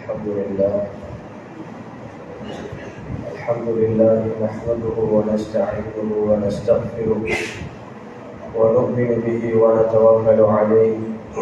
الحمد لله الحمد لله نحمده ونستعينه ونستغفره ونؤمن به ونتوكل عليه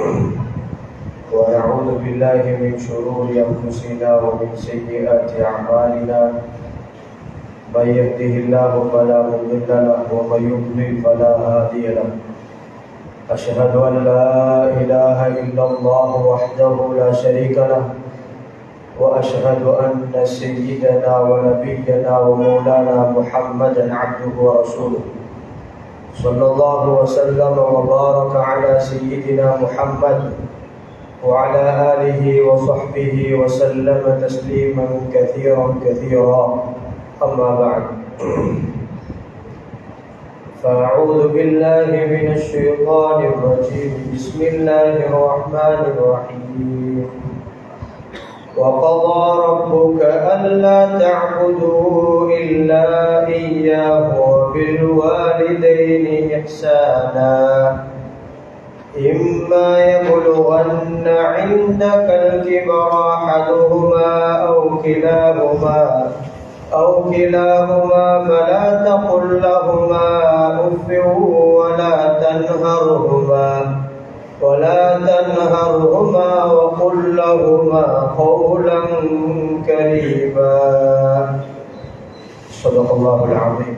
ونعوذ بالله من شرور انفسنا ومن سيئات اعمالنا من يهده الله فلا مضل له ومن يضلل فلا هادي له أشهد أن لا إله إلا الله وحده لا شريك له وأشهد أن سيدنا ونبينا ومولانا محمدا عبده ورسوله صلى الله وسلم وبارك على سيدنا محمد وعلى آله وصحبه وسلم تسليما كثيرا كثيرا أما بعد فأعوذ بالله من الشيطان الرجيم بسم الله الرحمن الرحيم وقضى ربك ألا تعبدوا إلا إياه وبالوالدين إحسانا إما يبلغن عندك الكبر أحدهما أو كلاهما أو كلاهما فلا تقل لهما أف ولا تنهرهما ولا تنهرهما وقل لهما قولا كريما صدق الله العظيم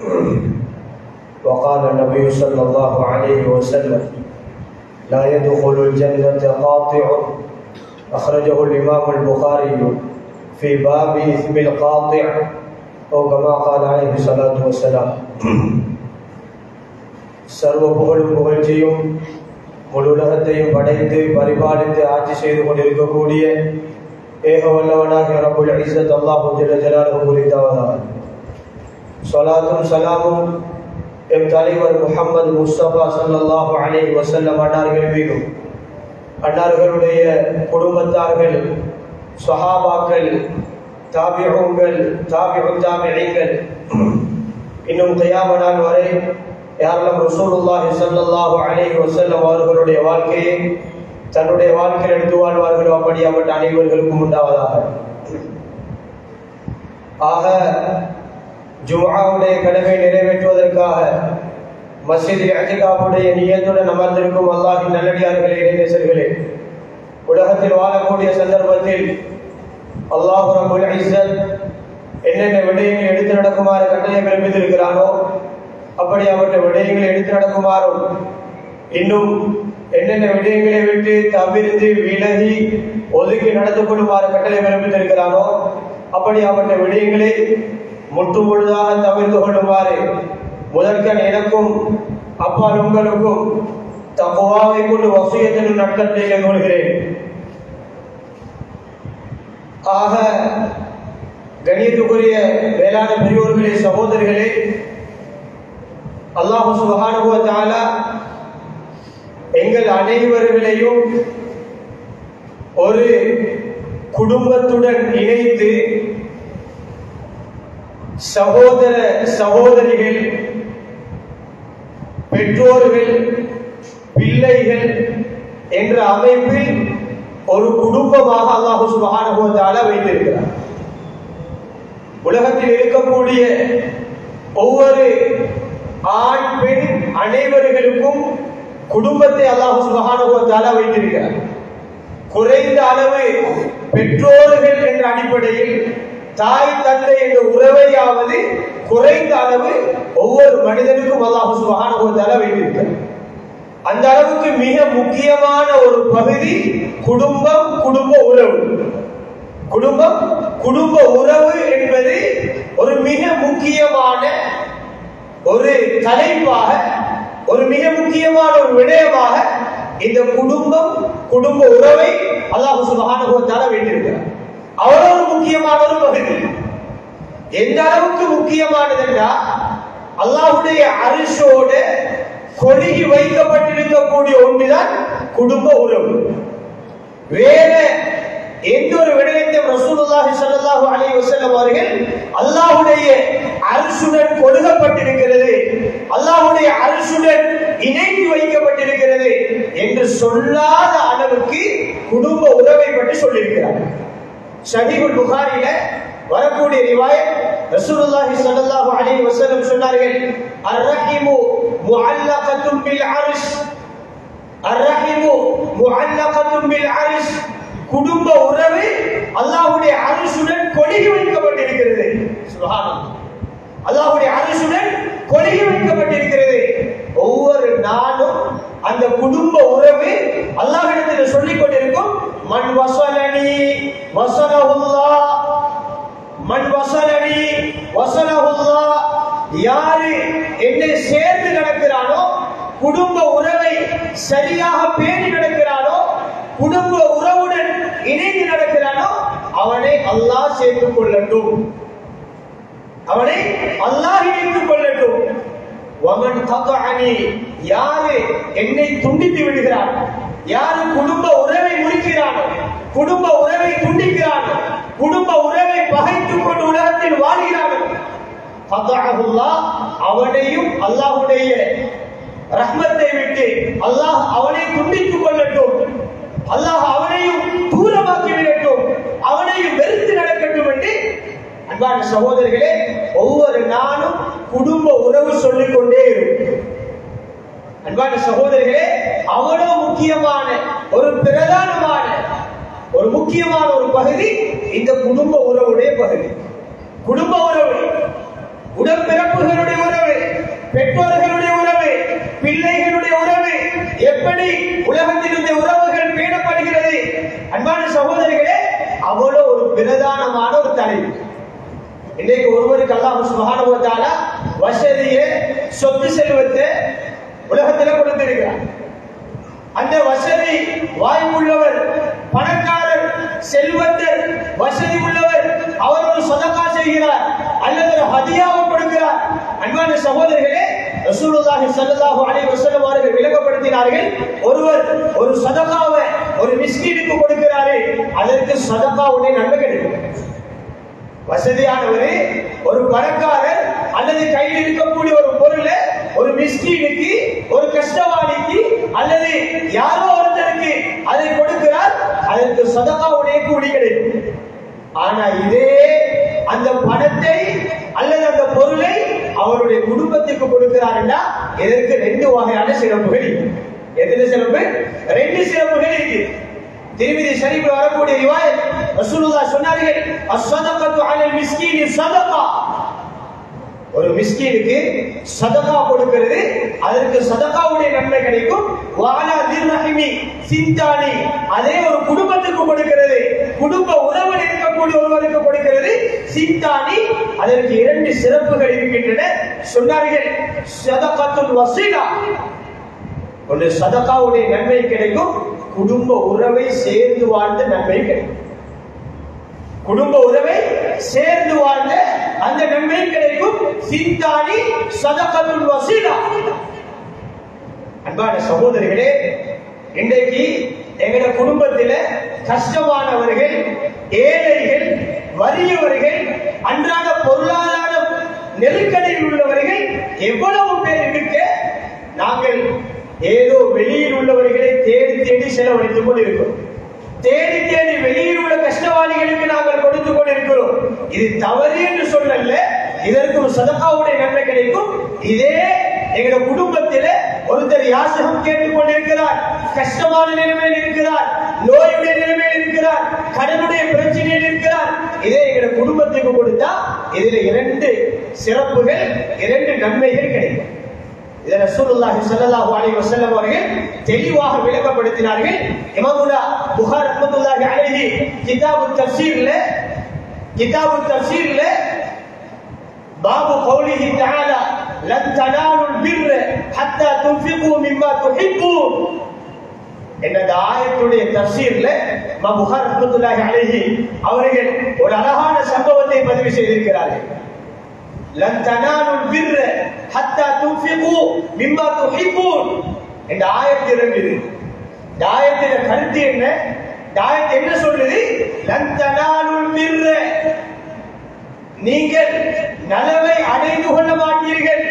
وقال النبي صلى الله عليه وسلم لا يدخل الجنة قاطع أخرجه الإمام البخاري في باب إثم القاطع أو كما قال عليه الصلاة والسلام சர்வ புகழும் புகழ்ச்சியும் முழு உலகத்தையும் படைத்து பரிபாலித்து ஆட்சி செய்து கொண்டிருக்கக்கூடிய ஏக வல்லவனாக ரபுல் இசத் அல்லாஹு ஜல ஜலாலுஹு குறித்தாவதாக சொலாத்தும் சலாமும் எம் தலைவர் முகமது முஸ்தபா சல்லாஹு அலைஹி வசல்லம் அன்னார்கள் மீதும் அன்னார்களுடைய குடும்பத்தார்கள் சஹாபாக்கள் தாபியங்கள் தாபியம் தாபியங்கள் இன்னும் தயாம நாள் வரை யாரெல்லாம் ரசூலுல்லாஹி ஸல்லல்லாஹு அலைஹி வஸல்லம் அவர்களுடைய வாழ்க்கையை தன்னுடைய வாழ்க்கையில் எடுத்து வாழ்வார்களோ அப்படியாப்பட்ட அனைவர்களுக்கும் உண்டாவதாக ஆக ஜும்ஆவுடைய கடமை நிறைவேற்றுவதற்காக மஸ்ஜிதில் அஜிகாவுடைய நியத்துடன் அமர்ந்திருக்கும் அல்லாஹின் நல்லடியார்களே இறைநேசர்களே உலகத்தில் வாழக்கூடிய சந்தர்ப்பத்தில் அல்லாஹ் ரபுல் இஸ்ஸத் என்னென்ன விடயங்களை எடுத்து நடக்குமாறு கட்டளை பிறப்பித்திருக்கிறானோ அப்படி அவற்றை விடயங்களை எடுத்து நடக்குமாறும் இன்னும் என்னென்ன விடயங்களை விட்டு தவிர்த்து விலகி ஒதுக்கி நடந்து கொள்ளுமாறு கட்டளை பிறப்பித்திருக்கிறானோ அப்படி அவற்றை விடயங்களை முற்று முழுதாக தவிர்த்து கொள்ளுமாறு முதற்கன் எனக்கும் அப்பால் உங்களுக்கும் தகுவாவை கொண்டு வசியத்திலும் நட்கத்தை கொள்கிறேன் ஆக கணியத்துக்குரிய வேளாண் பெரியோர்களே சகோதரிகளே அல்லாஹு சுபகானுபவத்தால எங்கள் அனைவர்களையும் ஒரு குடும்பத்துடன் இணைத்து சகோதர சகோதரிகள் பெற்றோர்கள் பிள்ளைகள் என்ற அமைப்பில் ஒரு குடும்பமாக அல்லாஹு சுபகானுபவத்தால வைத்திருக்கிறார் உலகத்தில் இருக்கக்கூடிய ஒவ்வொரு ஆண் பெண் அனைவர்களுக்கும் குடும்பத்தை அல்லாஹு சுபகானுபவத்தால வைத்திருக்கிறார் குறைந்த அளவு பெற்றோர்கள் என்ற அடிப்படையில் தாய் தந்தை என்ற உறவையாவது குறைந்த அளவு ஒவ்வொரு மனிதனுக்கும் அல்லாஹு சுபகானுபவத்தால வைத்திருக்கிறார் அந்த அளவுக்கு மிக முக்கியமான ஒரு பகுதி குடும்பம் குடும்ப உறவு குடும்பம் குடும்ப உறவு என்பது ஒரு மிக முக்கியமான ஒரு தலைப்பாக ஒரு மிக முக்கியமான ஒரு விடயமாக இந்த குடும்பம் குடும்ப உறவை அல்லாஹு சுபகானுபவத்தால வைத்திருக்கிறார் அவ்வளவு முக்கியமான ஒரு பகுதி எந்த அளவுக்கு முக்கியமானது என்றால் அல்லாஹுடைய அரிசோட கொழுகி வைக்கப்பட்டிருக்கக்கூடிய ஒன்றுதான் குடும்ப உறவு வேற எந்த ஒரு விடயத்தையும் ரசூலுல்லாஹி ஸல்லல்லாஹு அலைஹி வஸல்லம் அவர்கள் அல்லாஹ்வுடைய அரிசுடன் கொடுக்கப்பட்டிருக்கிறது அல்லாஹ்வுடைய அரிசுடன் இணைத்து வைக்கப்பட்டிருக்கிறது என்று சொல்லாத அளவுக்கு குடும்ப உறவை பற்றி சொல்லியிருக்கிறார் ஷஹீஹுல் புகாரில வரக்கூடிய ரிவாயத் ரசூலுல்லாஹி ஸல்லல்லாஹு அலைஹி வஸல்லம் சொன்னார்கள் அர்ரஹிமு முஅல்லகத்தும் பில் அர்ஷ் அர்ரஹிமு முஅல்லகத்தும் பில் அர்ஷ் குடும்ப உறவு அல்லாஹ்வுடைய அரிசுடன் கொடிகி வைக்கப்பட்டிருக்கிறது சுப்ஹானல்லாஹ் அல்லாஹ்வுடைய அரிசுடன் கொடிகி வைக்கப்பட்டிருக்கிறது ஒவ்வொரு நாளும் அந்த குடும்ப உறவு அல்லாஹ்விடத்தில் சொல்லிக் கொண்டிருக்கும் மன் வசலனி வசலஹுல்லாஹ் மன் வசலனி வசலஹுல்லாஹ் யாரு என்னை சேர்ந்து நடக்கிறானோ குடும்ப உறவை சரியாக பேணி நடக்கிறானோ குடும்ப உறவுடன் இணைந்து நடக்கிறானோ அவனை அல்லாஹ் சேர்த்துக் கொள்ளட்டும் அவனை அல்லாஹ் இணைத்துக் கொள்ளட்டும் வமன் தகஅனி யாரு என்னை துண்டித்து விடுகிறான் யாரு குடும்ப உறவை முறிக்கிறானோ குடும்ப உறவை துண்டிக்கிறானோ குடும்ப உறவை பகைத்துக் கொண்டு உலகத்தில் வாழ்கிறானோ ஃபதஅஹுல்லாஹ் அவனையும் அல்லாஹ்வுடைய ரஹ்மத்தை விட்டு அல்லாஹ் அவனை துண்டித்துக் கொள்ளட்டும் அல்லாஹ் அவனையும் தூரமாக்கி விடட்டும் அவனையும் வெறுத்து நடக்கட்டும் என்று அன்பான சகோதரர்களே ஒவ்வொரு நாளும் குடும்ப உறவு சொல்லிக் கொண்டே இருக்கும் அன்பான சகோதரர்களே அவ்வளவு முக்கியமான ஒரு பிரதானமான ஒரு முக்கியமான ஒரு பகுதி இந்த குடும்ப உறவுடைய பகுதி குடும்ப உறவு உடன்பிறப்புகளுடைய உறவு பெற்றோர்களுடைய உறவு பிள்ளைகளுடைய உறவு எப்படி உலகத்தில் இந்த உறவுகள் பேணப்படுகிறது அன்பான சகோதரிகளே அவ்வளவு ஒரு பிரதானமான ஒரு தலைப்பு இன்றைக்கு ஒருவருக்கு அல்லாஹ் சுபஹானஹு வ தஆலா வசதியை சொத்து செல்வத்தை உலகத்தில் கொடுத்திருக்கிறார் அந்த வசதி வாய்ப்புள்ளவர் பணக்காரர் செல்வந்தர் வசதி உள்ளவர் அவர் ஒரு சதகா செய்கிறார் அல்லது ஒரு ஹதியாவை கொடுக்கிறார் அன்பான சகோதரர்களே ரசூலுல்லாஹி ஸல்லல்லாஹு அலைஹி வஸல்லம் அவர்கள் விளக்கப்படுத்தினார்கள் ஒருவர் ஒரு சதகாவை ஒரு மிஸ்கீனுக்கு கொடுக்கிறாரே அதற்கு சதகாவுடைய நன்மை கிடைக்கும் வசதியானவர் ஒரு பணக்காரர் அல்லது கையில் இருக்கக்கூடிய ஒரு பொருளை ஒரு மிஸ்கீனுக்கு ஒரு கஷ்டவாளிக்கு அல்லது யாரோ ஒருத்தருக்கு அதை கொடுக்கிறார் அதற்கு சதகாவுடைய கூலி கிடைக்கும் ஆனா இதே அந்த பணத்தை அல்லது அந்த பொருளை அவருடைய குடும்பத்துக்கு கொடுக்கிறாருன்னா இதற்கு ரெண்டு வகையான சிறப்புகள் இருக்கு எத்தனை சிறப்பு ரெண்டு சிறப்புகள் இருக்கு திருமதி ஷரீஃபில் வரக்கூடிய ரிவாயத் ரசூலுல்லாஹ் சொன்னார்கள் அஸ்ஸதகத்து அலல் மிஸ்கீனி சதகா ஒரு மிஸ்கீனுக்கு சதகா கொடுக்கிறது அதற்கு சதகாவுடைய நன்மை கிடைக்கும் வாலா நிர்ரஹிமி சிந்தானி அதே ஒரு குடும்பத்துக்கு கொடுக்கிறது குடும்ப உறவில் இருக்கக்கூடிய ஒருவருக்கு கொடுக்கிறது சிந்தானி அதற்கு இரண்டு சிறப்புகள் இருக்கின்றன சொன்னார்கள் சதகத்துல் வசீலா ஒன்று சதகாவுடைய நன்மை கிடைக்கும் குடும்ப உறவை சேர்ந்து வாழ்ந்த நன்மை கிடைக்கும் குடும்ப உறவை சேர்ந்து வாழ்ந்த அந்த நன்மை கிடைக்கும் சிந்தானி சதகத்துல் வசீலா அன்பான சகோதரிகளே இன்றைக்கு எங்கட குடும்பத்தில கஷ்டமானவர்கள் ஏழைகள் வறியவர்கள் அன்றாட பொருளாதார நெருக்கடியில் உள்ளவர்கள் எவ்வளவு பேர் இருக்க நாங்கள் ஏதோ வெளியில் உள்ளவர்களை தேடி தேடி செலவழித்துக் கொண்டிருக்கிறோம் தேடி தேடி வெளியில் உள்ள கஷ்டவாளிகளுக்கு நாங்கள் கொடுத்துக் கொண்டிருக்கிறோம் இது தவறு என்று சொல்லல இதற்கு ஒரு சதகாவுடைய நன்மை கிடைக்கும் இதே எங்க குடும்பத்தில ஒருத்தர் யாசகம் கேட்டுக் கொண்டிருக்கிறார் கஷ்டமான நிலைமையில் இருக்கிறார் நோயுடைய நிலைமையில் இருக்கிறார் கடனுடைய பிரச்சனையில் இருக்கிறார் இதே எங்க குடும்பத்துக்கு கொடுத்தா இதுல இரண்டு சிறப்புகள் இரண்டு நன்மைகள் கிடைக்கும் இதை ரசூலுல்லாஹி ஸல்லல்லாஹு அலைஹி வஸல்லம் அவர்கள் தெளிவாக விளக்கப்படுத்தினார்கள் இமாமுனா புகார் ரஹ்மத்துல்லாஹி அலைஹி கிதாபு தஃசீர்ல கிதாபு தஃசீர்ல பாபு கௌலிஹி தஆலா லன் தனாலுல் பிர்ர ஹத்தா துன்ஃபிகு மிம்மா துஹிப்பூன் என்ற இந்த ஆயத்துடைய தஃசீர்ல மா புகார் ரஹ்மத்துல்லாஹி அலைஹி அவர்கள் ஒரு அழகான சம்பவத்தை பதிவு செய்திருக்கிறார்கள் லன் தனாலுல் பிர்ர ஹத்தா துன்ஃபிகு மிம்மா துஹிப்பூன் இந்த ஆயத்து இறங்குது இந்த ஆயத்தில கருத்து என்ன இந்த ஆயத்து என்ன சொல்லுது லன் தனாலுல் பிர்ர நீங்கள் நலவை அடைந்து கொள்ள மாட்டீர்கள்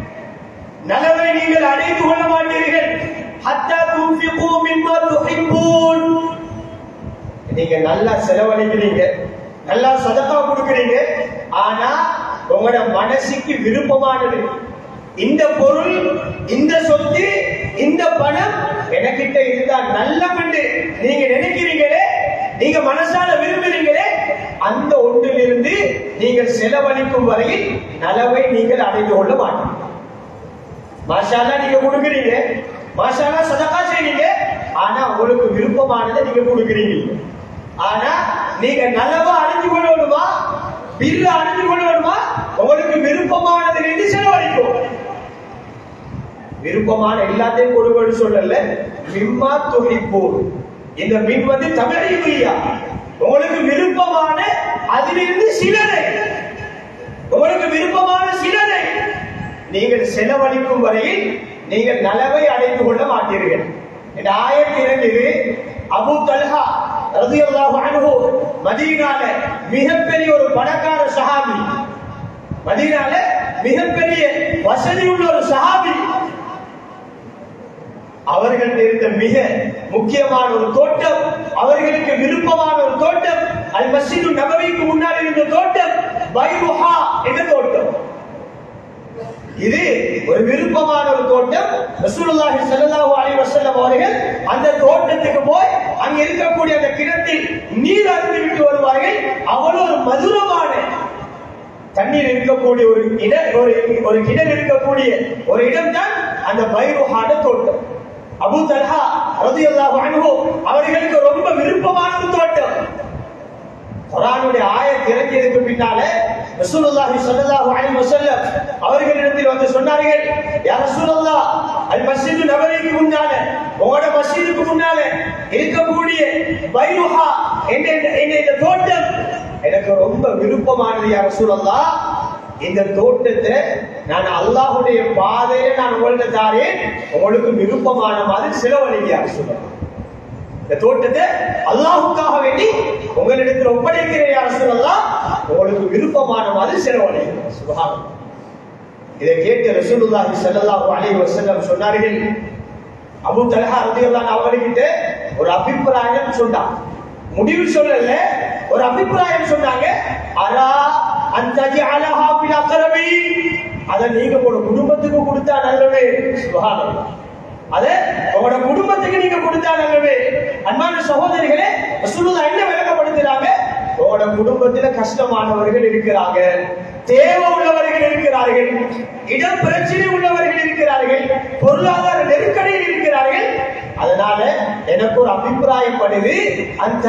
நலவை நீங்கள் அடைந்து கொள்ள மாட்டீர்கள் ஹத்தா துன்ஃபிகு மிம்மா துஹிப்பூன் நீங்க நீங்க நல்லா செலவழிக்கிறீங்க நல்லா சதக்கா கொடுக்குறீங்க ஆனா உங்களோட மனசுக்கு விருப்பமானது இந்த பொருள் இந்த சொத்து இந்த பணம் எனக்கிட்ட இருந்தா நல்லமென்று நீங்க நினைக்கிறீங்களே நீங்க மனசால விரும்புறீங்களே அந்த ஒன்றிலிருந்து நீங்கள் செலவழிக்கும் வரையில் நலவை நீங்கள் அடைந்து கொள்ள மாட்டீங்க மாஷாலா நீங்க கொடுக்குறீங்க மாஷாலா சதக்கா செய்றீங்க ஆனா உங்களுக்கு விருப்பமானதை நீங்க கொடுக்குறீங்க ஆனா நீங்க நலவா அடைஞ்சு கொள்ளணுமா பில்ல அடைஞ்சு கொள்ளணுமா உங்களுக்கு விருப்பமானது என்று செலவழிக்கும் விருப்பமான எல்லாத்தையும் கொடுக்கணும்னு சொல்லல மிம்மா துணிப்போர் இந்த மின் வந்து தமிழையா உங்களுக்கு விருப்பமான அதிலிருந்து சிலரை உங்களுக்கு விருப்பமான சிலரை நீங்கள் செலவழிக்கும் வரையில் நீங்கள் நலவை அடைந்து கொள்ள மாட்டீர்கள் இந்த ஆயிரத்தி இரண்டில் அபு தல்ஹா ரதியல்லாஹு அன்ஹு மதீனால மிகப்பெரிய ஒரு பணக்கார சஹாபி மதீனால மிகப்பெரிய வசதி உள்ள ஒரு சஹாபி அவர்கள் இருந்த மிக முக்கியமான ஒரு தோட்டம் அவர்களுக்கு விருப்பமான ஒரு தோட்டம் அல் மஸ்ஜிது நபவிக்கு முன்னால் இருந்த தோட்டம் பைருஹா என்ற தோட்டம் இது ஒரு விருப்பமான ஒரு தோட்டம் ரசூலுல்லாஹி ஸல்லல்லாஹு அலைஹி வஸல்லம் அவர்கள் அந்த தோட்டத்துக்கு போய் அங்க இருக்கக்கூடிய அந்த கிணத்தில் நீர் அருந்தி விட்டு வருவார்கள் அவ்வளவு ஒரு மதுரமான தண்ணீர் இருக்கக்கூடிய ஒரு இட ஒரு ஒரு கிணறு இருக்கக்கூடிய ஒரு இடம் தான் அந்த பைருஹான தோட்டம் அபூ தல்ஹா ரலியல்லாஹு அன்ஹு அவர்களுக்கு ரொம்ப விருப்பமான ஒரு தோட்டம் குர்ஆனுடைய ஆயத் இறங்கியதுக்கு பின்னால ரசூலுல்லாஹி ஸல்லல்லாஹு அலைஹி வஸல்லம் அவர்களிடத்தில் வந்து சொன்னார்கள் யா ரசூலல்லாஹ் அல் மஸ்ஜிது நபவிக்கு முன்னால உங்களோட மஸ்ஜிதுக்கு முன்னால இருக்கக்கூடிய பைருஹா என்ற என்ற இந்த தோட்டம் எனக்கு ரொம்ப விருப்பமானது யா ரசூலல்லாஹ் இந்த தோட்டத்தை நான் அல்லாஹ்வுடைய பாதையில நான் உங்கள்ட்ட தாரேன் உங்களுக்கு விருப்பமான மாதிரி செலவழிங்க யா ரசூலல்லாஹ் இந்த தோட்டத்தை அல்லாஹுக்காக வேண்டி உங்களிடத்தில் ஒப்படைக்கிறேன் யார் சொல்லலாம் உங்களுக்கு விருப்பமான மாதிரி செலவழிங்க சுபஹான் இதை கேட்டு ரசூலுல்லாஹி ஸல்லல்லாஹு அலைஹி வஸல்லம் சொன்னார்கள் அபூ தல்ஹா ரலியல்லாஹு அவர்கிட்ட ஒரு அபிப்பிராயம் சொன்னான் முடிவு சொல்லல ஒரு அபிப்பிராயம் சொன்னாங்க அரா அந்தஜி அலஹா பில் அக்ரபி அத நீங்க உங்களோட குடும்பத்துக்கு கொடுத்தா நல்லவே சுபஹானல்லாஹ் அத உங்களோட குடும்பத்துக்கு நீங்க கொடுத்தா நல்லவே அன்பான சகோதரிகளே ரசூலுல்லாஹ் என்ன விளக்கப்படுத்துறாங்க உங்களோட குடும்பத்துல கஷ்டமானவர்கள் இருக்கிறாங்க தேவை உள்ளவர்கள் இருக்கிறார்கள் இடம் பிரச்சனை உள்ளவர்கள் இருக்கிறார்கள் பொருளாதார நெருக்கடியில் இருக்கிறார்கள் அதனால எனக்கு ஒரு அபிப்பிராயம் பண்ணுது அந்த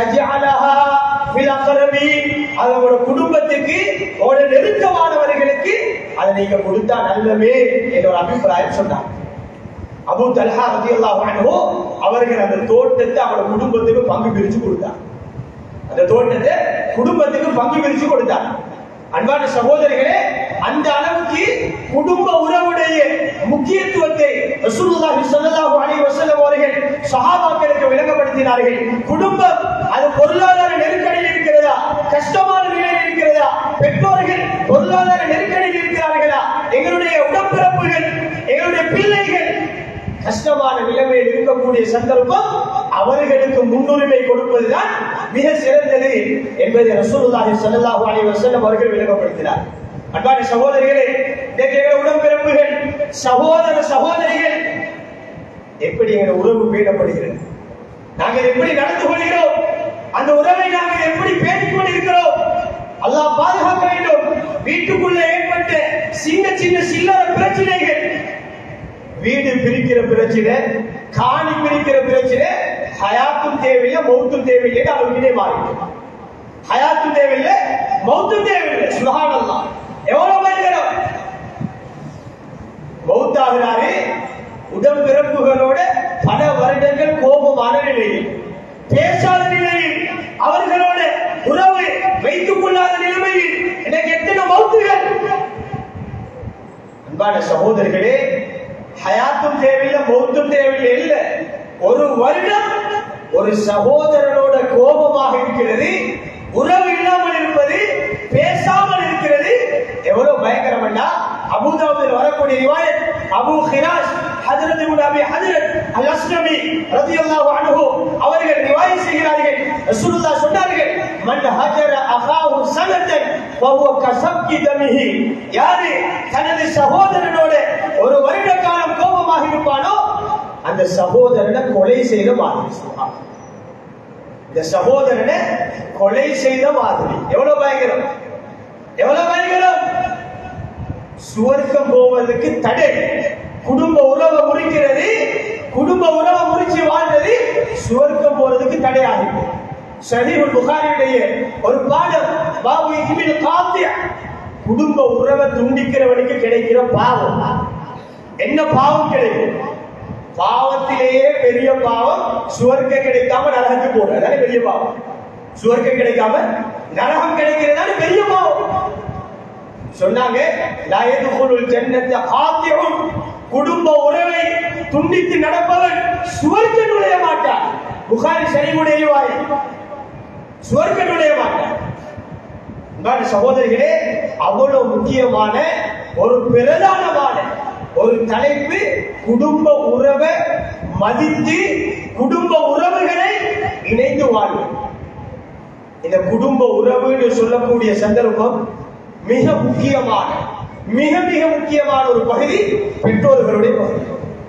அதோட குடும்பத்துக்கு உங்களோட நெருக்கமானவர்களுக்கு அதை நீங்க கொடுத்தா நல்லவே என்ற ஒரு அபிப்பிராயம் சொன்னாங்க அபு தல்ஹா ரலியல்லாஹு அன்ஹு அவர்கள் அந்த தோட்டத்தை அவரோட குடும்பத்துக்கு பங்கு பிரிச்சு கொடுத்தார் அந்த தோட்டத்தை குடும்பத்துக்கு பங்கு பிரிச்சு கொடுத்தார் அன்பான சகோதரிகளே அந்த அளவுக்கு குடும்ப உறவுடைய முக்கியத்துவத்தை ரசூலுல்லாஹி ஸல்லல்லாஹு அலைஹி வஸல்லம் அவர்கள் சஹாபாக்களுக்கு விளங்கப்படுத்தினார்கள் குடும்பம் அது பொருளாதார நெருக்கடியில் இருக்கிறதா கஷ்டமான நிலையில் இருக்கிறதா பெற்றோர்கள் பொருளாதார நெருக்கடியில் இருக்கிறார்களா எங்களுடைய உடன்பிறப்புகள் எங்களுடைய பிள்ளைகள் கஷ்டமான நிலைமையில் இருக்கக்கூடிய சந்தர்ப்பம் அவர்களுக்கு முன்னுரிமை கொடுப்பதுதான் மிக சிறந்தது என்பதை ரசூலுல்லாஹி ஸல்லல்லாஹு அலைஹி வஸல்லம் அவர்கள் விளக்கப்படுத்தினார் அன்பான சகோதரிகளே இன்றைக்கு எங்கள் உடன்பிறப்புகள் சகோதர சகோதரிகள் எப்படி எங்கள் உறவு பேணப்படுகிறது நாங்கள் எப்படி நடந்து கொள்கிறோம் அந்த உறவை நாங்கள் எப்படி பேணிக் கொண்டிருக்கிறோம் அல்லாஹ் பாதுகாக்க வேண்டும் வீட்டுக்குள்ள ஏற்பட்ட சின்ன சின்ன சில்லற பிரச்சனைகள் வீடு பிரிக்கிற பிரச்சனை காணி பிரிக்கிற பிரச்சனை ஹயாத்தும் தேவையில்லை மௌத்தும் தேவையில்லை அளவுக்கிட்டே மாறிட்டு ஹயாத்தும் தேவையில்லை மௌத்தும் தேவையில்லை சுகானல்லாம் எவ்வளவு பயங்கரம் மௌத்தாகிறாரு உடம்பிறப்புகளோட பல வருடங்கள் கோபமான நிலையில் பேசாத நிலையில் அவர்களோட உறவு வைத்துக் கொள்ளாத நிலைமையில் எனக்கு எத்தனை மௌத்துகள் அன்பான சகோதரர்களே ஹயாத்தும் தேவையில்லை மௌத்தும் தேவையில்லை இல்ல ஒரு வருடம் ஒரு சகோதரனோட கோபமாக இருக்கிறது உறவு இல்லாமல் இருப்பது பேசாமல் இருக்கிறது எவ்வளவு பயங்கரம்னா அபுதாபில் வரக்கூடிய ரிவாயத் அபு ஹிராஜ் ஹஜரத் இப்னு அபி ஹஜரத் அல் அஸ்லமி ரலியல்லாஹு அன்ஹு அவர்கள் ரிவாயத் செய்கிறார்கள் ரசூலுல்லாஹ் சொன்னார்கள் மன் ஹஜர அகாஹு சனதன் வஹுவ கஸப்கி தமிஹி யாரு தனது சகோதரனோட ஒரு வருட காலம் கோபமாக இருப்பானோ அந்த சகோதரனை கொலை செய்த மாதிரி சுப்ஹான். இந்த சகோதரனை கொலை செய்த மாதிரி எவ்வளவு பயங்கரம் எவ்வளவு பயங்கரம் சுவர்க்கம் போவதற்கு தடை குடும்ப உறவை முறிக்கிறது குடும்ப உறவை முறிச்சு வாழ்றது சுவர்க்கம் போறதுக்கு தடையாகும் சஹீஹுல் புகாரியுடைய ஒரு பாடம் பாபு இப்னு காத்திய குடும்ப உறவை துண்டிக்கிறவனுக்கு கிடைக்கிற பாவம் என்ன பாவம் கிடைக்கும் பாவத்திலேயே பெரிய பாவம் சுவர்க்கம் கிடைக்காம நரகத்துக்கு போறது அதானே பெரிய பாவம் சுவர்க்கம் கிடைக்காம நரகம் கிடைக்கிறதால பெரிய பாவம் சொன்னாங்க லா யதுகுலுல் ஜன்னத காத்திஉன் குடும்ப உறவை துண்டித்து நடப்பவன் சுவர்க்கம் நுழைய மாட்டான் புகாரி ஷரீஃபுடைய ரிவாய் சுவர்க்கம் நுழைய மாட்டான் அன்பான சகோதரிகளே அவ்வளவு முக்கியமான ஒரு பிரதானமான ஒரு தலைப்பு குடும்ப உறவை மதித்து குடும்ப உறவுகளை இணைந்து வாழ்வது இந்த குடும்ப உறவுன்னு சொல்லக்கூடிய சந்தர்ப்பம் மிக முக்கியமான மிக மிக முக்கியமான ஒரு பகுதி பெற்றோர்களுடைய பகுதி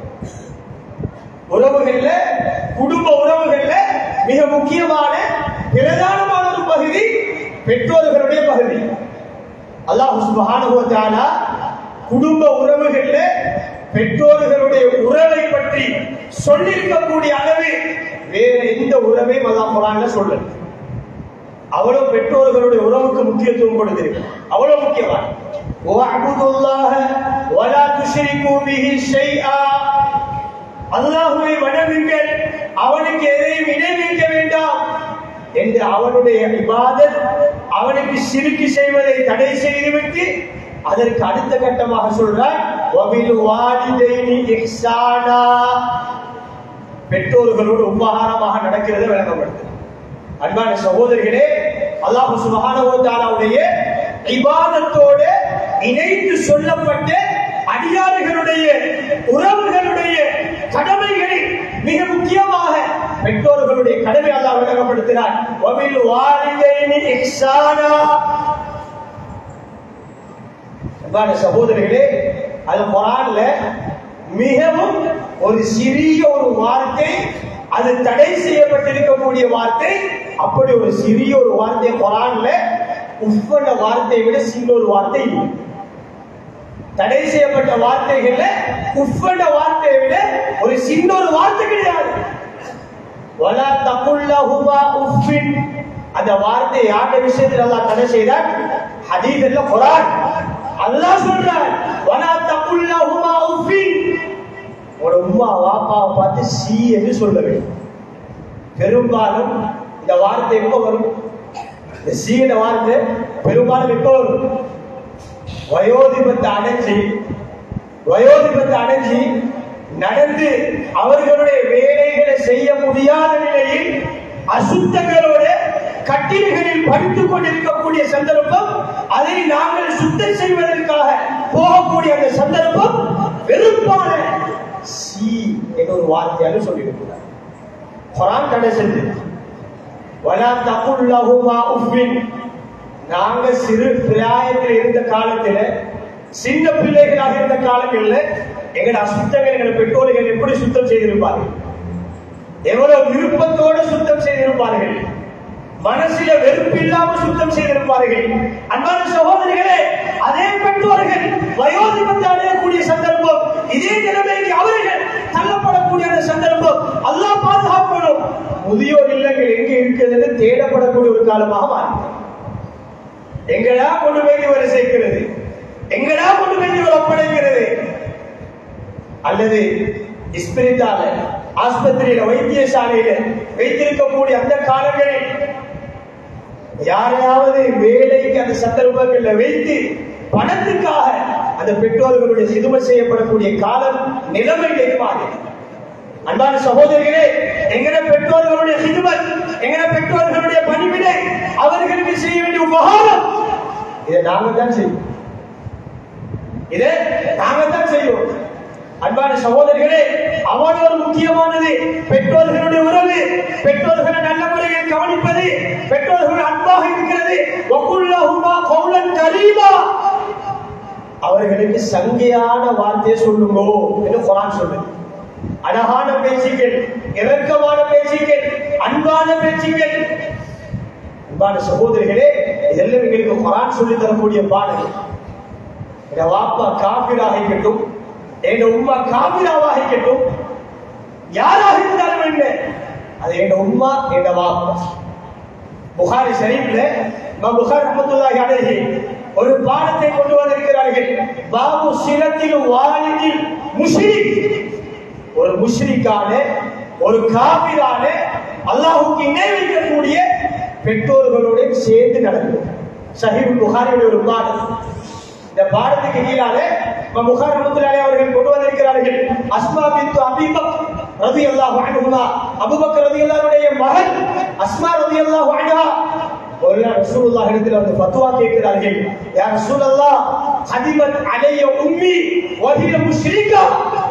உறவுகள்ல குடும்ப உறவுகள்ல மிக முக்கியமான பிரதானமான ஒரு பகுதி பெற்றோர்களுடைய பகுதி அல்லாஹ் சுப்ஹானஹு வ தஆலா குடும்ப உறவுகள்ல பெற்றோர்களுடைய உறவை பற்றி சொல்லியிருக்கக்கூடிய அளவு வேற எந்த உறவையும் அல்லாஹ் குர்ஆன்ல சொல்லல அவ்வளவு பெற்றோர்களுடைய உறவுக்கு முக்கியத்துவம் கொடுத்திருக்கு அவ்வளவு முக்கியமான வஅபுதுல்லாஹ வலா துஷ்ரிகு பிஹி ஷைஆ அல்லாஹ்வை வணங்குங்கள் அவனுக்கு எதையும் இணை வைக்க வேண்டாம் என்று அவனுடைய இபாதத் அவனுக்கு சிறுக்கு செய்வதை தடை செய்துவிட்டு அதற்கு அடுத்த கட்டமாக சொல்றார் வபில் வாலிதைனி இஹ்சானா பெற்றோர்களோடு உபகாரமாக நடக்கிறது விளங்கப்படுது அன்பான சகோதரிகளே அல்லாஹ் சுப்ஹானஹு வ தஆலாவுடைய இபாதத்தோடு இணைத்து சொல்லப்பட்ட அடியாறுகளுடைய உறவுகளுடைய கடமைகளில் மிக முக்கியமாக பெற்றோர்களுடைய கடமை அல்லாஹ் விளங்கப்படுத்தினார் வபில் வாலிதைனி இஹ்சானா அன்பான சகோதரிகளே அது குரான்ல மிகவும் ஒரு சிறிய ஒரு வார்த்தை அது தடை செய்யப்பட்டிருக்கக்கூடிய வார்த்தை அப்படி ஒரு சிறிய ஒரு வார்த்தை குரான்ல உஃபன வார்த்தையை விட சின்ன ஒரு வார்த்தை இல்லை தடை செய்யப்பட்ட வார்த்தைகள்ல உஃபன வார்த்தையை விட ஒரு சின்ன ஒரு வார்த்தை கிடையாது வலா தகுல்லஹுமா உஃபின் அந்த வார்த்தை யாருடைய விஷயத்தில் அல்லாஹ் தடை செய்தார் ஹதீஸ்ல குர்ஆன் அல்லாஹ் சொல்றார் வலா தகுல்லஹுமா உஃபின் ஒரு உம்மா வாப்பாவை பார்த்து சி என்று சொல்ல வேண்டும் பெரும்பாலும் இந்த வார்த்தை எப்ப வரும் இந்த சீன வார்த்தை பெரும்பாலும் எப்ப வரும் வயோதிபத்தை அடைஞ்சி வயோதிபத்தை அடைஞ்சி நடந்து அவர்களுடைய வேலைகளை செய்ய முடியாத நிலையில் அசுத்தங்களோட கட்டில்களில் படித்துக் கொண்டிருக்கக்கூடிய சந்தர்ப்பம் அதை நாங்கள் சுத்தம் செய்வதற்காக போகக்கூடிய அந்த சந்தர்ப்பம் வெறுப்பான சி என்ற ஒரு வார்த்தையாக சொல்லியிருக்கிறார் குரான் தடை செஞ்சு வலா தகுல் லஹுமா உஃபின் நாங்க சிறு பிராயத்தில் இருந்த காலத்துல சின்ன பிள்ளைகளாக இருந்த காலங்களில் எங்கட அசுத்தங்கள் எங்கள் பெற்றோர்கள் எப்படி சுத்தம் செய்திருப்பார்கள் எவ்வளவு விருப்பத்தோடு சுத்தம் செய்திருப்பார்கள் மனசில வெறுப்பு இல்லாம சுத்தம் செய்திருப்பார்கள் அன்பான சகோதரிகளே அதே பெற்றோர்கள் வயோதிபத்தை அடையக்கூடிய சந்தர்ப்பம் இதே நிலைமைக்கு அவர்கள் தள்ளப்படக்கூடிய அந்த சந்தர்ப்பம் அல்லாஹ் பாதுகாக்கணும் முதியோர் இல்லங்கள் எங்க இருக்கிறது தேடப்படக்கூடிய ஒரு காலமாக மாறி எங்கடா கொண்டு போய் இவரை சேர்க்கிறது எங்கடா கொண்டு போய் இவர் ஒப்படைக்கிறது அல்லது இஸ்பிரித்தால ஆஸ்பத்திரியில வைத்தியசாலையில வைத்திருக்கக்கூடிய அந்த காலங்களில் யாரையாவது வேலைக்கு அந்த சந்தர்ப்பங்கள்ல வைத்து பணத்துக்காக அந்த பெற்றோர்களுடைய சிதுமை செய்யப்படக்கூடிய காலம் நிலைமை மாறி அன்பான சகோதரிகளே எங்கட பெற்றோர்களுடைய சிதுமத் எங்கட பெற்றோர்களுடைய பணிவிடை அவர்களுக்கு செய்ய வேண்டிய உபகாரம் இதை நாங்க தான் செய்வோம் இதை நாங்க தான் செய்வோம் அன்பான சகோதரிகளே அவனோடு முக்கியமானது பெற்றோர்களுடைய உறவு பெற்றோர்களை நல்ல முறையில் கவனிப்பது பெற்றோர்கள் அன்பாக இருக்கிறது வகுல்லஹுமா கௌலன் கரீமா அவர்களுக்கு சங்கையான வார்த்தையை சொல்லுங்கோ என்று குரான் சொல்லுது அழகான பேச்சுக்கள் இறக்கமான பேச்சுக்கள் அன்பான பேச்சுக்கள் அன்பான சகோதரிகளே இதெல்லாம் எங்களுக்கு குரான் சொல்லி தரக்கூடிய பாடல் என் வாப்பா காபிராக இருக்கட்டும் என் உம்மா காபிராவாக இருக்கட்டும் யாராக இருந்தாலும் என்ன அது என் உம்மா என் வாப்பா புகாரி ஷரீஃப்ல இமாம் புகார் ரஹ்மத்துல்லாஹி அலைஹி ஒரு பாடத்தை கொண்டு வந்திருக்கிறார்கள் பாபு சிரத்தில் வாலிதில் முஷ்ரிக் ஒரு முஷ்ரிக்கான ஒரு காபிரான அல்லாஹ்வுக்கு இணை வைக்கக்கூடிய பெற்றோர்களோட சேர்ந்து நடக்கும் சஹீஹ் புகாரியுடைய ஒரு பாடம் இந்த பாடத்துக்கு கீழால இமாம் புகார் ரஹ்மத்துல்லாஹி அவர்கள் கொண்டு வந்திருக்கிறார்கள் அஸ்மா பின்த் அபீபக் ரலியல்லாஹு அன்ஹுமா அபூபக்கர் ரலியல்லாஹுடைய மகள் அஸ்மா ரலியல்லாஹு அன்ஹா ஒரு நாள் ரசூலுல்லாஹ் இடத்துல வந்து ஃபத்வா கேட்கிறார்கள் யா ரசூலல்லாஹ் ஹதிமத் அலைய உம்மி வஹிய முஷ்ரிகா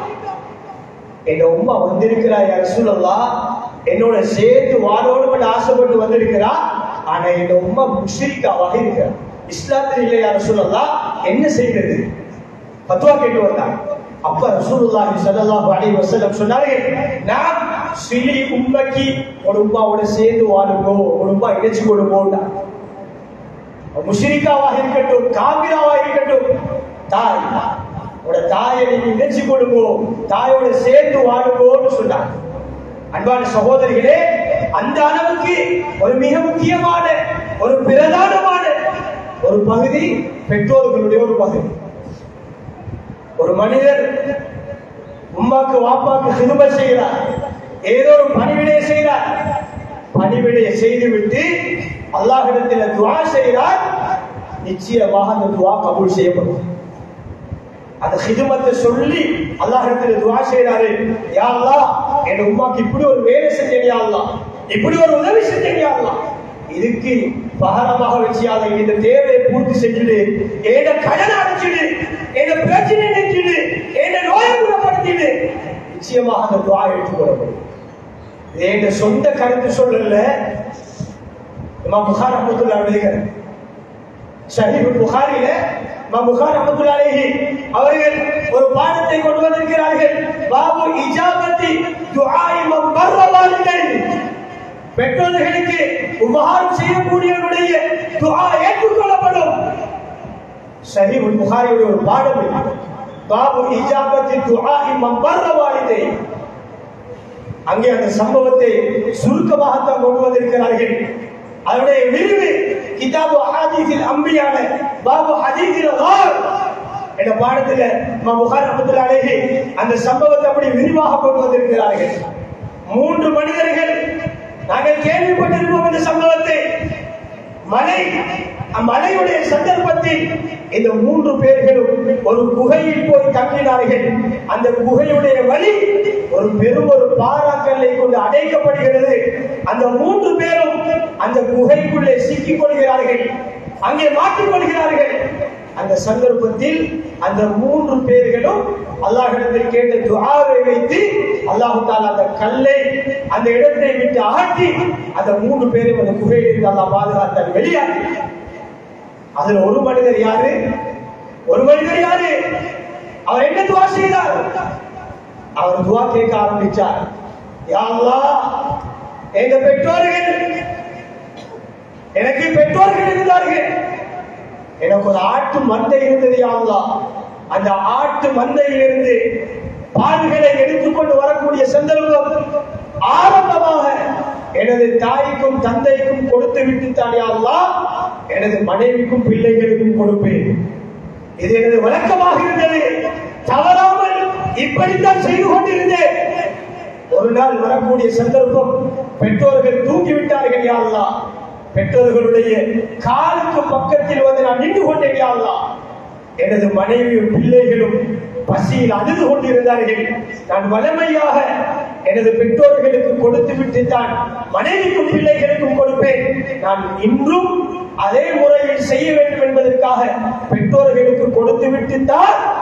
என் உம்மா வந்திருக்கிறா யா ரசூலல்லாஹ் என்னோட சேர்ந்து வாழோடு ஆசைப்பட்டு வந்திருக்கிறா ஆனா என் உம்மா முஷ்ரிகாவாக இருக்கிறா இஸ்லாத்தில் இல்லை யா ரசூலல்லாஹ் என்ன செய்கிறது ஃபத்வா கேட்டு வந்தாங்க அப்ப ரசூலுல்லாஹி ஸல்லல்லாஹு அலைஹி வஸல்லம் சொன்னார்கள் நான் சிலி உம்மக்கி ஒரு உம்மாவோட சேர்ந்து வாழுங்கோ ஒரு உம்மா இணைச்சு கொடுங்கோண்டா முஷ்ரிகாவாக இருக்கட்டும் காபிராவாக இருக்கட்டும் தாய் உட தாயை நீங்க இணைச்சு கொடுங்கோ தாயோட சேர்ந்து வாழுங்கோன்னு சொன்னாங்க அன்பான சகோதரிகளே அந்த அளவுக்கு ஒரு மிக முக்கியமான ஒரு பிரதானமான ஒரு பகுதி பெற்றோர்களுடைய ஒரு பகுதி ஒரு மனிதர் உம்மாக்கு வாப்பாக்கு சிறுமை செய்கிறார் ஏதோ ஒரு பணிவிடையை செய்கிறார் பணிவிடையை செய்துவிட்டு அல்லாஹிடத்தில் துவா செய்கிறார் நிச்சயமாக அந்த துவா கபூல் செய்யப்படும் அந்த ஹிதுமத்தை சொல்லி அல்லாஹிடத்தில் துவா செய்கிறாரு யா அல்லாஹ் என் உம்மாக்கு இப்படி ஒரு வேலை செஞ்சேன் யா அல்லாஹ் இப்படி ஒரு உதவி செஞ்சேன் யா அல்லாஹ் இதுக்கு பகரமாக வச்சியாத இந்த தேவையை பூர்த்தி செஞ்சுடு ஏட கடனை அடைச்சிடு ஏட பிரச்சனை நினைச்சிடு ஏட நோயை குணப்படுத்திடு நிச்சயமாக அந்த துவா ஏற்றுக்கொள்ளப்படும் என் சொந்த கருத்து சொல்லல இமாம் புகார் அஹமத்துல்லா எழுதுகிறார் ஷஹீப் புகாரில இமாம் புகார் அஹமத்துல்லா அலைஹி அவர்கள் ஒரு பாடத்தை கொண்டு வந்திருக்கிறார்கள் பாபு இஜாபத்தி துஆஇ மன் பர்ர வாலிதைன் பெற்றோர்களுக்கு உபகாரம் செய்யக்கூடியவருடைய துஆ ஏற்றுக்கொள்ளப்படும் ஷஹீப் புகாரியுடைய ஒரு பாடம் இது. பாபு இஜாபத்தி துஆஇ மன் பர்ர வாலிதைன் அங்கே அந்த சம்பவத்தை சுருக்கமாகத்தான் கொண்டு வந்திருக்கிறார்கள் அதனுடைய விரிவு கிதாபு ஹதீஸில் அம்பியான பாபு ஹதீஸில் கார் என்ற பாடத்துல இமாம் புகாரி ரஹ்மத்துல்லாஹி அலைஹி அந்த சம்பவத்தை அப்படி விரிவாக கொண்டு வந்திருக்கிறார்கள் மூன்று மனிதர்கள் நாங்கள் கேள்விப்பட்டிருப்போம் இந்த சம்பவத்தை மலை மலையுடைய சந்தர்ப்பத்தில் இந்த மூன்று பேர்களும் ஒரு குகையில் போய் தங்கினார்கள் அந்த குகையுடைய வழி ஒரு பெரும் ஒரு பாறாக்கல்லை கொண்டு அடைக்கப்படுகிறது அந்த மூன்று பேரும் அந்த குகைக்குள்ளே சிக்கிக் கொள்கிறார்கள் அங்கே மாட்டிக் கொள்கிறார்கள் அந்த சந்தர்ப்பத்தில் அந்த மூன்று பேர்களும் அல்லாஹிடத்தில் கேட்ட துஆவை வைத்து அல்லாஹு தாலா அந்த கல்லை அந்த இடத்தை விட்டு அகற்றி அந்த மூன்று பேரும் அந்த குகையிலிருந்து அல்லாஹ் பாதுகாத்தார் வெளியாகி அதுல ஒரு மனிதர் யாரு ஒரு மனிதர் யாரு அவர் என்ன துவா செய்தார் அவர் துவா கேட்க ஆரம்பிச்சார் யா அல்லாஹ் எங்க பெற்றோர்கள் எனக்கு பெற்றோர்கள் இருந்தார்கள் எனக்கு ஒரு ஆட்டு மந்தை இருந்தது யா அல்லாஹ் அந்த ஆட்டு மந்தையிலிருந்து பால்களை எடுத்துக்கொண்டு வரக்கூடிய சந்தர்ப்பம் ஆரம்பமாக எனது தாய்க்கும் தந்தைக்கும் கொடுத்து விட்டு தான் யா அல்லாஹ் எனது மனைவிக்கும் பிள்ளைகளுக்கும் கொடுப்பேன் இது எனது வழக்கமாக இருந்தது தவறாமல் இப்படித்தான் செய்து கொண்டிருந்தேன் ஒரு நாள் வரக்கூடிய சந்தர்ப்பம் பெற்றோர்கள் தூங்கிவிட்டார்கள் யா அல்லாஹ் பெற்றோர்களுடைய காலுக்கு பக்கத்தில் வந்து நான் நின்று கொண்டேன் யா அல்லாஹ் எனது மனைவியும் பிள்ளைகளும் பசியில் அழுது கொண்டிருந்தார்கள் நான் வளமையாக எனது பெற்றோர்களுக்கு கொடுத்து விட்டு தான் மனைவிக்கும் பிள்ளைகளுக்கும் கொடுப்பேன் நான் இன்றும் அதே முறையில் செய்ய வேண்டும் என்பதற்காக பெற்றோர்களுக்கு கொடுத்து விட்டு தான்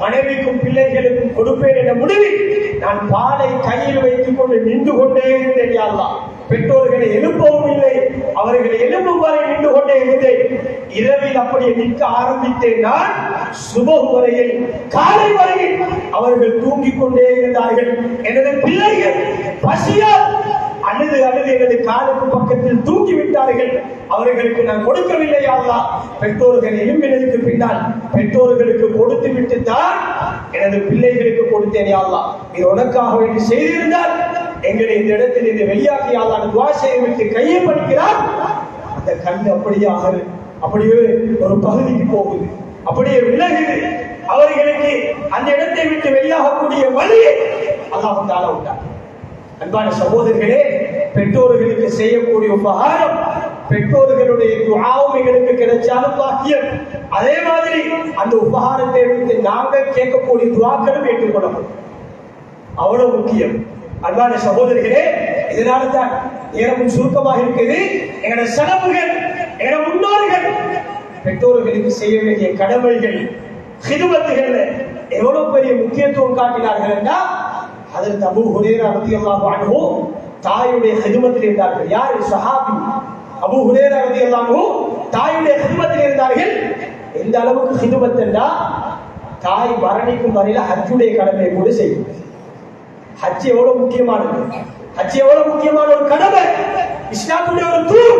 மனைவிக்கும் பிள்ளைகளுக்கும் கொடுப்பேன் என்ற முடிவில் நான் பாலை கையில் வைத்துக் கொண்டு நின்று கொண்டே இருந்தேன் யா அல்லாஹ் பெற்றோர்களை எழுப்பவும் இல்லை அவர்களை எழுப்பும் வரை நின்று கொண்டே இருந்தேன் இரவில் அப்படியே நிற்க ஆரம்பித்தேன் நான் சுபகு வரையில் காலை வரையில் அவர்கள் தூங்கிக் கொண்டே இருந்தார்கள் எனது பிள்ளைகள் பசியால் அழுது அழுது எனது காலுக்கு பக்கத்தில் தூக்கி விட்டார்கள் அவர்களுக்கு நான் கொடுக்கவில்லை அல்லா பெற்றோர்கள் எழும்பினதுக்கு பின்னால் பெற்றோர்களுக்கு கொடுத்து விட்டு தான் எனது பிள்ளைகளுக்கு கொடுத்தேன் அல்லா இது உனக்காக வேண்டி செய்திருந்தால் எங்களை இந்த இடத்தில் இருந்து வெளியாகி அல்லாஹ் துவா செய்ய விட்டு கையை படிக்கிறார் அந்த கண் அப்படியே ஆகுது அப்படியே ஒரு பகுதிக்கு போகுது அப்படியே விலகுது அவர்களுக்கு அந்த இடத்தை விட்டு வெளியாகக்கூடிய வழியை அல்லாஹ் தாழ விட்டார் அன்பான சகோதரர்களே பெற்றோர்களுக்கு செய்யக்கூடிய உபகாரம் பெற்றோர்களுடைய துஆவும் எங்களுக்கு கிடைச்சாலும் பாக்கியம் அதே மாதிரி அந்த உபகாரத்தை வைத்து நாங்கள் கேட்கக்கூடிய துவாக்களும் ஏற்றுக்கொள்ளப்படும் அவ்வளவு முக்கியம் அன்பான சகோதரர்களே இதனால தான் நேரமும் சுருக்கமாக இருக்குது எங்களோட செலவுகள் எங்களோட முன்னோர்கள் பெற்றோர்களுக்கு செய்ய வேண்டிய கடமைகள் ஹிதுமத்துகள் எவ்வளவு பெரிய முக்கியத்துவம் காட்டினார்கள் என்றால் அதில் அபு ஹுரேரா ரலியல்லாஹு அன்ஹு தாயுடைய ஹிதுமத்தில் இருந்தார்கள் யார் சஹாபி அபு ஹுரேரா ரலியல்லாஹு தாயுடைய ஹிதுமத்தில் இருந்தார்கள் எந்த அளவுக்கு ஹிதுமத் என்றால் தாய் மரணிக்கும் வரையில ஹஜ்ஜுடைய கடமையை கூட செய்யும் ஹஜ் எவ்வளவு முக்கியமானது ஹஜ் எவ்வளவு முக்கியமான ஒரு கடமை இஸ்லாமுடைய ஒரு தூண்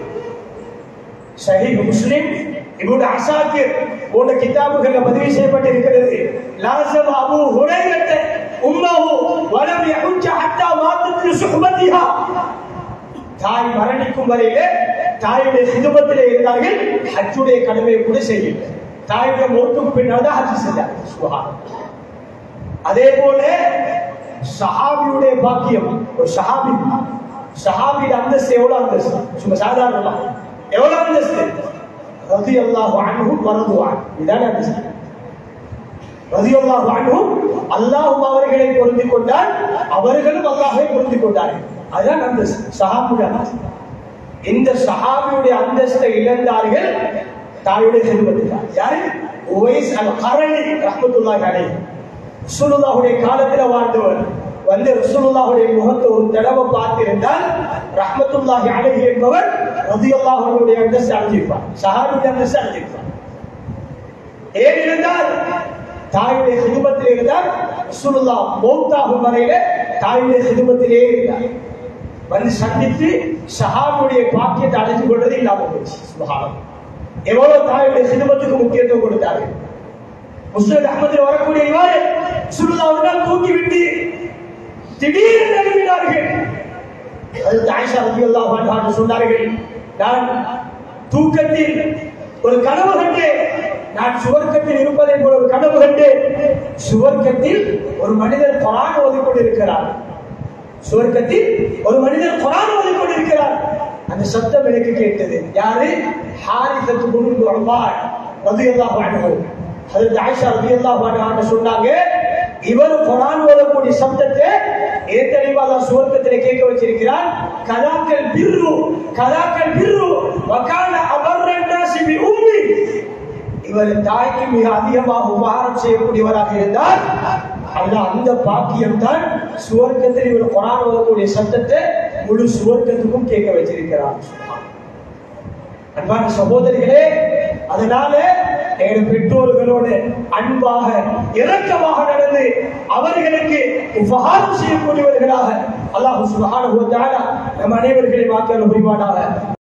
சஹீஹ் முஸ்லிம் இப்னு அசாக்கிர் போன்ற கிதாபுகள்ல பதிவு செய்யப்பட்டிருக்கிறது லாசம் அபு ஹுரைரத்த உம்மஹு வலம் யஹுஜ்ஜ ஹத்தா மாத்தத் சுஹ்பத்திஹா தாய் மரணிக்கும் வரையிலே தாயுடைய சிதுபத்திலே இருந்தார்கள் ஹஜ்ஜுடைய கடமையை கூட செய்யல தாயுடைய மௌத்துக்கு பின்னால் தான் ஹஜ் செஞ்சார்கள் சுபஹானல்லாஹ் அதே போல சஹாபியுடைய பாக்கியம் ஒரு சஹாபி சஹாபியோட அந்தஸ்து எவ்வளவு அந்தஸ்து சும்மா சாதாரணமா எவ்வளவு அந்தஸ்து ரதி அல்லாஹு அன்ஹும் வரதுவான் இதான் அந்தஸ்து ரதி அல்லாஹு அன்ஹும் அல்லாஹும் அவர்களை பொருந்தி கொண்டார் அவர்களும் அல்லாஹை பொருந்தி கொண்டார்கள் அதுதான் அந்தஸ்து சஹாபியுடைய அந்தஸ்து இந்த சஹாபியுடைய அந்தஸ்தை இழந்தார்கள் தாயுடைய செல்வத்தினார் யாரு உவைஸ் அல் கரணி ரஹ்மத்துல்லாஹி அலைஹி ரசூலுல்லாஹுடைய காலத்துல வாழ்ந்தவர் வந்து ரசூலுல்லாஹுடைய முகத்தை ஒரு தடவை பார்த்திருந்தால் ரஹ்மத்துல்லாஹி அலைஹி என்பவர் ரலியல்லாஹு அன்ஹுடைய அந்தஸ்து அடைஞ்சிருப்பார் சஹாபியுடைய அந்தஸ்து அடைஞ்சிருப்பார் ஏன் இருந்தால் தாயுடைய சிதுமத்தில் இருந்தால் ரசூலுல்லா மௌத்தாகும் வரையில தாயுடைய சிதுமத்திலே இருந்தார் வந்து சந்தித்து சஹாபுடைய பாக்கியத்தை அடைஞ்சு கொள்வது இல்லாம போச்சு சுபஹானம் எவ்வளவு தாயுடைய சிதுமத்துக்கு முக்கியத்துவம் கொடுத்தார்கள் முஸ்லிம் அஹமதில் வரக்கூடிய இவர் சுருதாவுடன் தூக்கி விட்டு திடீரென எழுதினார்கள் அது ஆயிஷா ரலியல்லாஹு அன்ஹா சொன்னார்கள் நான் தூக்கத்தில் ஒரு கனவு கண்டேன் நான் சுவர்க்கத்தில் இருப்பதை போல ஒரு கனவு கண்டேன் சுவர்க்கத்தில் ஒரு மனிதர் குரான் ஓதிக் கொண்டிருக்கிறார் சுவர்க்கத்தில் ஒரு மனிதர் குரான் ஓதிக் கொண்டிருக்கிறார் அந்த சத்தம் எனக்கு கேட்டது யாரு ஹாரிசத்து குரு அம்பாள் ரலியல்லாஹு அன்ஹு ஹஜரத் ஆயிஷா ரலியல்லாஹு அன்ஹா சொன்னாங்க இவர் குர்ஆன் ஓதக்கூடிய சப்தத்தை ஏன் தெரியுமா அல்லாஹ் சுவர்க்கத்திலே கேட்க வச்சிருக்கிறார் கதாக்கல் பிர்ரு கதாக்கல் பிர்ரு வகான அபர்ரன் நாசி பி உம்மி இவர் தாய்க்கு மிக அதிகமாக உபகாரம் செய்யக்கூடியவராக இருந்தார் அல்லாஹ் அந்த பாக்கியம் தான் சுவர்க்கத்தில் இவர் குர்ஆன் ஓதக்கூடிய சத்தத்தை முழு சுவர்க்கத்துக்கும் கேட்க வச்சிருக்கிறார் அன்பான சகோதரிகளே அதனால எங்கள் பெற்றோர்களோடு அன்பாக இரக்கமாக நடந்து அவர்களுக்கு உபகாரம் செய்யக்கூடியவர்களாக அல்லாஹ் சுபஹானஹு வ தஆலா நம் அனைவர்களை வாக்கள் புரிவானாக